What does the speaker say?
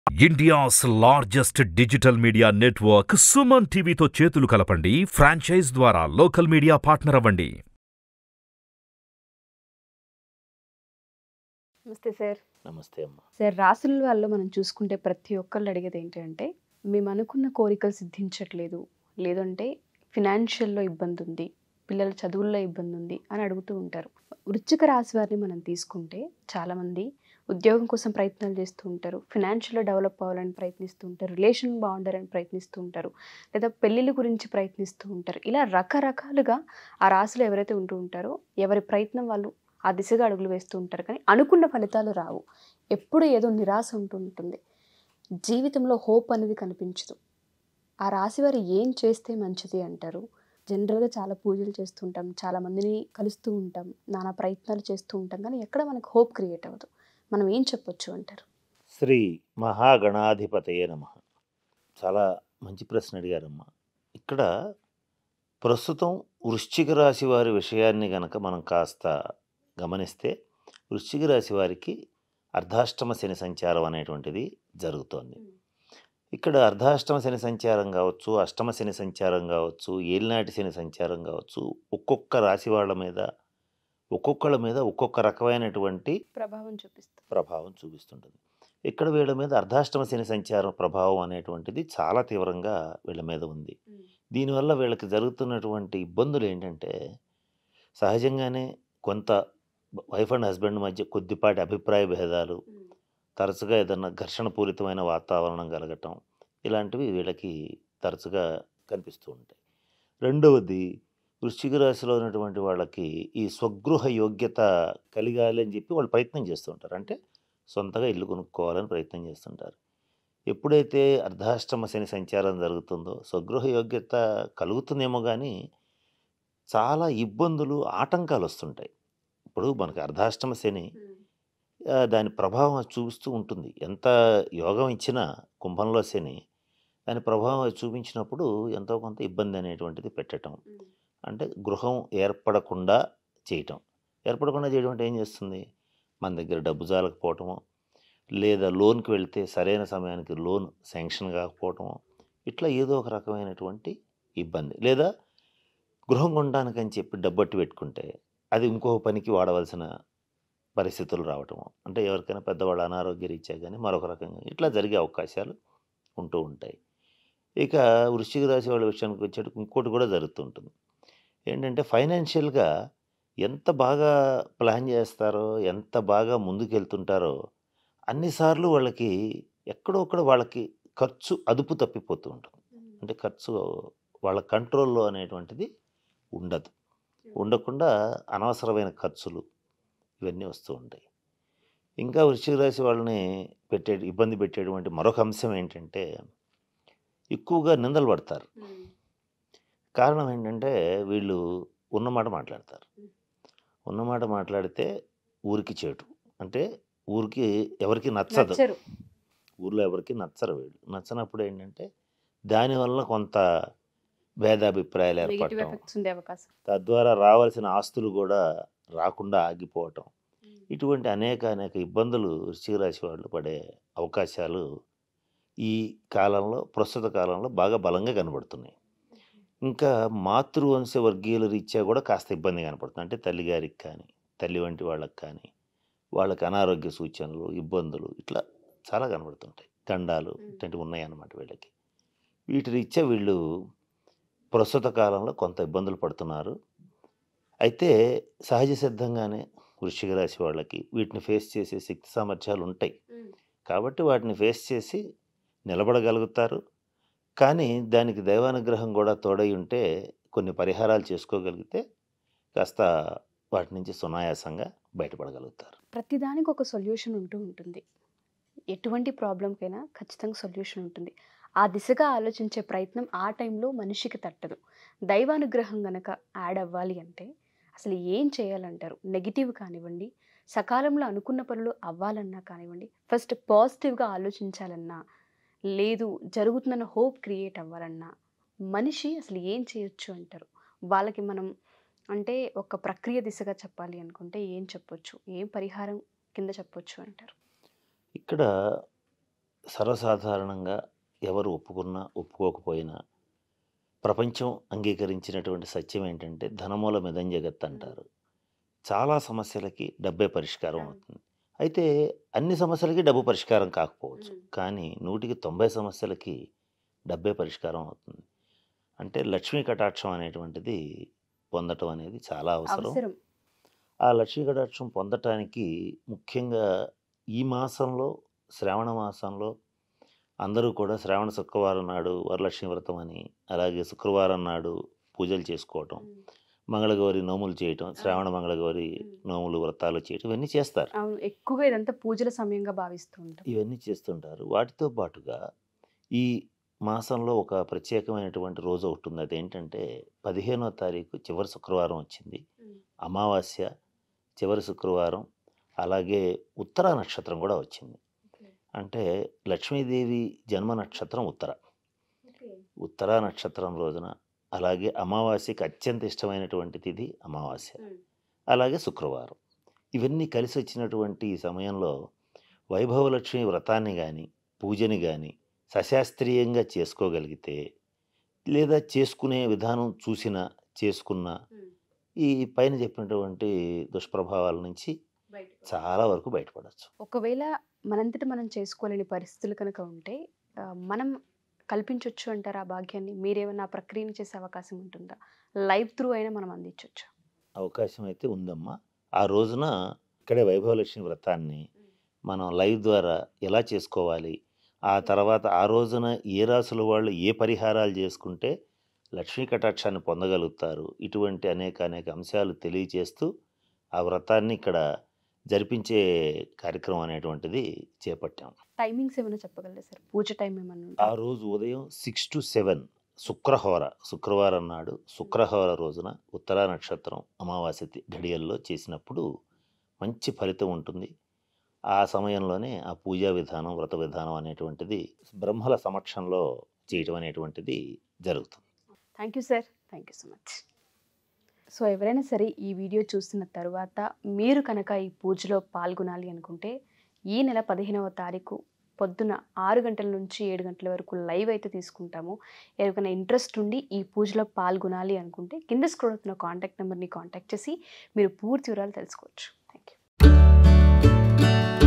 India's largest digital media network Suman టీవీతో చేతులు కలపండి ఫ్రాంచైజ్ ద్వారా లోకల్ మీడియా పార్ట్నర్ అవ్వండి నమస్తే సార్ నమస్తే అమ్మ సార్ రాసుల వాళ్ళు మనం చూసుకుంటే ప్రతి ఒక్కళ్ళు అడిగేది ఏంటంటే మేము అనుకున్న కోరికలు సిద్ధించట్లేదు లేదంటే ఫినాన్షియల్లో ఇబ్బంది ఉంది పిల్లల చదువుల్లో ఇబ్బంది ఉంది అని అడుగుతూ ఉంటారు వృశ్చిక రాశి వారిని మనం తీసుకుంటే చాలామంది ఉద్యోగం కోసం ప్రయత్నాలు చేస్తూ ఉంటారు ఫినాన్షియల్లో డెవలప్ అవ్వాలని ప్రయత్నిస్తూ ఉంటారు రిలేషన్ బాగుండాలని ప్రయత్నిస్తూ ఉంటారు లేదా పెళ్ళిళ్ళ గురించి ప్రయత్నిస్తూ ఉంటారు ఇలా రకరకాలుగా ఆ రాశిలో ఎవరైతే ఉంటూ ఉంటారో ఎవరి ప్రయత్నం వాళ్ళు ఆ దిశగా అడుగులు వేస్తూ ఉంటారు కానీ అనుకున్న ఫలితాలు రావు ఎప్పుడు ఏదో నిరాశ ఉంటుంటుంది జీవితంలో హోప్ అనేది కనిపించదు ఆ రాశి వారు ఏం చేస్తే మంచిది అంటారు జనరల్గా చాలా పూజలు చేస్తుంటాం చాలా మందిని కలుస్తూ ఉంటాం నానా ప్రయత్నాలు చేస్తూ ఉంటాం కానీ ఎక్కడ మనకు హోప్ క్రియేట్ అవ్వదు మనం ఏం చెప్పొచ్చు అంటారు శ్రీ మహాగణాధిపతయే నమ చాలా మంచి ప్రశ్న అడిగారమ్మా ఇక్కడ ప్రస్తుతం వృశ్చిక రాశి వారి విషయాన్ని గనక మనం కాస్త గమనిస్తే వృశ్చిక రాశి వారికి అర్ధాష్టమ శని సంచారం అనేటువంటిది జరుగుతోంది ఇక్కడ అర్ధాష్టమ శని సంచారం కావచ్చు అష్టమ శని సంచారం కావచ్చు ఏలినాటి శని సంచారం కావచ్చు ఒక్కొక్క రాశి వాళ్ళ మీద ఒక్కొక్కళ్ళ మీద ఒక్కొక్క రకమైనటువంటి ప్రభావం చూపిస్తుంది ప్రభావం చూపిస్తుంటుంది ఇక్కడ వీళ్ళ మీద అర్ధాష్టమ శని సంచారం ప్రభావం అనేటువంటిది చాలా తీవ్రంగా వీళ్ళ మీద ఉంది దీనివల్ల వీళ్ళకి జరుగుతున్నటువంటి ఇబ్బందులు ఏంటంటే సహజంగానే కొంత వైఫ్ అండ్ హస్బెండ్ మధ్య కొద్దిపాటి అభిప్రాయ భేదాలు తరచుగా ఏదన్నా ఘర్షణ పూరితమైన వాతావరణం కలగటం ఇలాంటివి వీళ్ళకి తరచుగా కనిపిస్తూ ఉంటాయి రెండవది వృశ్చిక రాశిలో ఉన్నటువంటి వాళ్ళకి ఈ స్వగృహ యోగ్యత కలిగాలి అని చెప్పి వాళ్ళు ప్రయత్నం చేస్తూ ఉంటారు అంటే సొంతగా ఇల్లు కొనుక్కోవాలని ప్రయత్నం చేస్తుంటారు ఎప్పుడైతే అర్ధాష్టమ శని సంచారం జరుగుతుందో స్వగృహ యోగ్యత కలుగుతుందేమో కానీ చాలా ఇబ్బందులు ఆటంకాలు వస్తుంటాయి ఇప్పుడు మనకి అర్ధాష్టమ శని ఆ, దాని ప్రభావం అది చూపిస్తూ ఉంటుంది ఎంత యోగం ఇచ్చినా కుంభంలో శని దాని ప్రభావం అది చూపించినప్పుడు ఎంతో కొంత ఇబ్బంది అనేటువంటిది పెట్టడం అంటే గృహం ఏర్పడకుండా చేయటం ఏర్పడకుండా చేయడం అంటే ఏం చేస్తుంది మన దగ్గర డబ్బు జాలకపోవటము లేదా లోన్కి వెళ్తే సరైన సమయానికి లోన్ శాంక్షన్ కాకపోవటము ఇట్లా ఏదో ఒక రకమైనటువంటి ఇబ్బంది లేదా గృహం కొనడానికని చెప్పి డబ్బట్టి పెట్టుకుంటే అది ఇంకో పనికి వాడవలసిన పరిస్థితులు రావటము అంటే ఎవరికైనా పెద్దవాళ్ళ అనారోగ్య రీత్యా కానీ మరొక రకంగా ఇట్లా జరిగే అవకాశాలు ఉంటూ ఉంటాయి ఇక వృశ్చిక రాశి వాళ్ళ విషయానికి వచ్చేటికి ఇంకోటి కూడా జరుగుతుంటుంది ఏంటంటే ఫైనాన్షియల్గా ఎంత బాగా ప్లాన్ చేస్తారో ఎంత బాగా ముందుకెళ్తుంటారో అన్నిసార్లు వాళ్ళకి ఎక్కడో ఒక్కడ వాళ్ళకి ఖర్చు అదుపు తప్పిపోతూ ఉంటుంది అంటే ఖర్చు వాళ్ళ కంట్రోల్లో అనేటువంటిది ఉండదు ఉండకుండా అనవసరమైన ఖర్చులు ఇవన్నీ వస్తూ ఉంటాయి ఇంకా వృశ్చిక రాశి వాళ్ళని పెట్టే ఇబ్బంది పెట్టేటువంటి మరొక అంశం ఏంటంటే ఎక్కువగా నిందలు పడతారు కారణం ఏంటంటే వీళ్ళు ఉన్నమాట మాట్లాడతారు ఉన్నమాట మాట్లాడితే ఊరికి చేటు అంటే ఊరికి ఎవరికి నచ్చదు నచ్చరు ఊర్లో ఎవరికి నచ్చరు వీళ్ళు నచ్చనప్పుడు ఏంటంటే దానివల్ల కొంత భేదాభిప్రాయాలు నెగిటివ్ ఏర్పడటం ఎఫెక్ట్స్ ఉండే అవకాశం తద్వారా రావాల్సిన ఆస్తులు కూడా రాకుండా ఆగిపోవటం ఇటువంటి అనేక అనేక ఇబ్బందులు వృశ్చిక రాశి వాళ్ళు పడే అవకాశాలు ఈ కాలంలో ప్రస్తుత కాలంలో బాగా బలంగా కనబడుతున్నాయి ఇంకా మాతృవంశ వర్గీయుల రీత్యా కూడా కాస్త ఇబ్బంది కనపడుతుంది అంటే తల్లిగారికి కానీ తల్లి వంటి వాళ్ళకి కానీ వాళ్ళకి అనారోగ్య సూచనలు ఇబ్బందులు ఇట్లా చాలా కనబడుతుంటాయి గండాలు ఇట్లాంటివి ఉన్నాయన్నమాట వీళ్ళకి వీటి రీత్యా వీళ్ళు ప్రస్తుత కాలంలో కొంత ఇబ్బందులు పడుతున్నారు అయితే సహజ సిద్ధంగానే వృశ్చిక రాశి వాళ్ళకి వీటిని ఫేస్ చేసే శక్తి సామర్థ్యాలు ఉంటాయి కాబట్టి వాటిని ఫేస్ చేసి నిలబడగలుగుతారు కానీ దానికి దైవానుగ్రహం కూడా తోడై ఉంటే కొన్ని పరిహారాలు చేసుకోగలిగితే కాస్త వాటి నుంచి సునాయాసంగా బయటపడగలుగుతారు ప్రతిదానికి ఒక సొల్యూషన్ ఉంటూ ఉంటుంది ఎటువంటి ప్రాబ్లంకైనా ఖచ్చితంగా సొల్యూషన్ ఉంటుంది ఆ దిశగా ఆలోచించే ప్రయత్నం ఆ టైంలో మనిషికి తట్టదు దైవానుగ్రహం గనక యాడ్ అవ్వాలి అంటే అసలు ఏం చేయాలంటారు నెగిటివ్ కానివ్వండి సకాలంలో అనుకున్న పనులు అవ్వాలన్నా కానివ్వండి ఫస్ట్ పాజిటివ్గా ఆలోచించాలన్నా లేదు జరుగుతుందన్న హోప్ క్రియేట్ అవ్వాలన్నా మనిషి అసలు ఏం చేయొచ్చు అంటారు వాళ్ళకి మనం అంటే ఒక ప్రక్రియ దిశగా చెప్పాలి అనుకుంటే ఏం చెప్పొచ్చు ఏం పరిహారం కింద చెప్పొచ్చు అంటారు ఇక్కడ సర్వసాధారణంగా ఎవరు ఒప్పుకున్నా ఒప్పుకోకపోయినా ప్రపంచం అంగీకరించినటువంటి సత్యం ఏంటంటే ధనమూల మిదం జగత్ అంటారు చాలా సమస్యలకి డబ్బే పరిష్కారం అవును. అవుతుంది అయితే అన్ని సమస్యలకి డబ్బు పరిష్కారం కాకపోవచ్చు మ్మ్. కానీ నూటికి తొంభై సమస్యలకి డబ్బే పరిష్కారం అవుతుంది అంటే లక్ష్మీ కటాక్షం అనేటువంటిది పొందటం అనేది చాలా అవసరం అవసరం ఆ లక్ష్మీ కటాక్షం పొందటానికి ముఖ్యంగా ఈ మాసంలో శ్రావణ మాసంలో అందరూ కూడా శ్రావణ శుక్రవారం నాడు వరలక్ష్మి వ్రతం అని అలాగే శుక్రవారం నాడు పూజలు చేసుకోవటం మంగళగౌరి నోములు చేయటం శ్రావణ మంగళగౌరి మ్మ్. నోములు వ్రతాలు చేయటం ఇవన్నీ చేస్తారు అవును ఎక్కువగా ఇదంతా పూజల సమయంగా భావిస్తూ ఉంటాం ఇవన్నీ చేస్తుంటారు వాటితో పాటుగా ఈ మాసంలో ఒక ప్రత్యేకమైనటువంటి రోజు ఒకటి ఉంది అదేంటంటే పదిహేనో తారీఖు చివరి శుక్రవారం వచ్చింది అమావాస్య చివరి శుక్రవారం అలాగే ఉత్తర నక్షత్రం కూడా వచ్చింది అంటే లక్ష్మీదేవి జన్మ నక్షత్రం ఉత్తర ఉత్తర నక్షత్రం రోజున అలాగే అమావాస్యకి అత్యంత ఇష్టమైనటువంటి తిథి అమావాస్య అలాగే శుక్రవారం ఇవన్నీ కలిసి వచ్చినటువంటి ఈ సమయంలో వైభవలక్ష్మి వ్రతాన్ని కానీ పూజని కానీ సశాస్త్రీయంగా చేసుకోగలిగితే లేదా చేసుకునే విధానం చూసినా చేసుకున్నా ఈ పైన చెప్పినటువంటి దుష్ప్రభావాల నుంచి చాలా వరకు బయటపడవచ్చు ఒకవేళ మనంతట మనం చేసుకోలేని పరిస్థితులు కనుక ఉంటే ఆ, మనం కల్పించవచ్చు అంటారు ఆ భాగ్యాన్ని మీరేమన్నా ఆ ప్రక్రియను చేసే అవకాశం ఉంటుందా లైవ్ త్రూ అయినా మనం అందించవచ్చు అవకాశం అయితే ఉందమ్మా ఆ రోజున ఇక్కడే వైభవలక్ష్మి వ్రతాన్ని మనం లైవ్ ద్వారా ఎలా చేసుకోవాలి ఆ తర్వాత ఆ రోజున ఏ రాసుల వాళ్ళు ఏ పరిహారాలు చేసుకుంటే లక్ష్మీ కటాక్షాన్ని పొందగలుగుతారు ఇటువంటి అనేక అనేక అంశాలు తెలియచేస్తూ ఆ వ్రతాన్ని ఇక్కడ జరిపించే కార్యక్రమం అనేటువంటిది చేపట్టాం టైమింగ్స్ ఏమైనా చెప్పగలరా సార్ పూజ టైం ఏమైనా ఆ ఉంటుందా? రోజు ఉదయం సిక్స్ టు సెవెన్ శుక్రహోర శుక్రవారం నాడు శుక్రహోర రోజున ఉత్తర నక్షత్రం అమావాస్య తి- ఘడియల్లో చేసినప్పుడు మంచి ఫలితం ఉంటుంది ఆ సమయంలోనే ఆ పూజా విధానం వ్రత విధానం అనేటువంటిది బ్రహ్మల సమక్షంలో చేయటం అనేటువంటిది జరుగుతుంది thank you sir thank you so much so ఎవరైనా సరే ఈ వీడియో చూసిన తర్వాత మీరు కనుక ఈ పూజలో పాల్గొనాలి అనుకుంటే ఈ నెల పదిహేనవ తారీఖు పొద్దున ఆరు గంటల నుంచి ఏడు గంటల వరకు లైవ్ అయితే తీసుకుంటాము ఎవరికైనా ఇంట్రెస్ట్ ఉండి ఈ పూజలో పాల్గొనాలి అనుకుంటే కింద స్క్రోల్ అవుతున్న కాంటాక్ట్ నెంబర్ని కాంటాక్ట్ చేసి మీరు పూర్తి వివరాలు తెలుసుకోవచ్చు థ్యాంక్ యూ